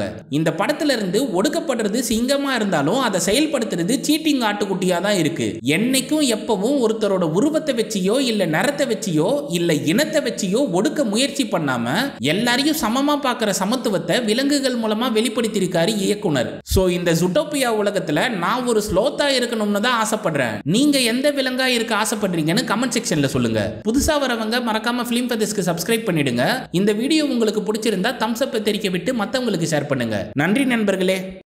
இந்த படத்துல இருந்து ஒடுக்கப்படுறது சிங்கமா இருந்தாலும் அதை செயல்படுத்துறது சீட்டிங் ஆட்டுக்குட்டியா தான் இருக்கு என்னைக்கும் எப்பவும் ஒருத்தரோட உருவத்தை வச்சியோ இல்ல நிறத்தை வச்சியோ இல்ல இனத்தை வச்சியோ ஒடுக்க முயற்சி பண்ணாம எல்லாரையும் சமமா பார்க்கிற சமத்துவத்தை விலங்குகள் மூலமா வெளிப்படுத்தியிருக்காரு இயக்குனர் சோ இந்த ஜுட்டோபியா உலகத்துல நான் ஒரு ஸ்லோத்தா இருக்கணும்னு தான் ஆசைப்படுறேன் நீங்க எந்த விலங்கா இருக்க ஆசைப்படுறீங்கன்னு கமெண்ட் செக்ஷன்ல சொல்லுங்க புதுசா வரவங்க மறக்காம ஃபிலிம் ஃபெதஸ்க்கு சப்ஸ்கிரைப் பண்ணிடுங்க இந்த வீடியோ உங்களுக்கு பிடிச்சிருந்தா தம்ஸ் அப் தெரிவிக்க விட்டு மத்தவங்களுக்கு ஷேர் பண்ணுங்க நன்றி நண்பர்களே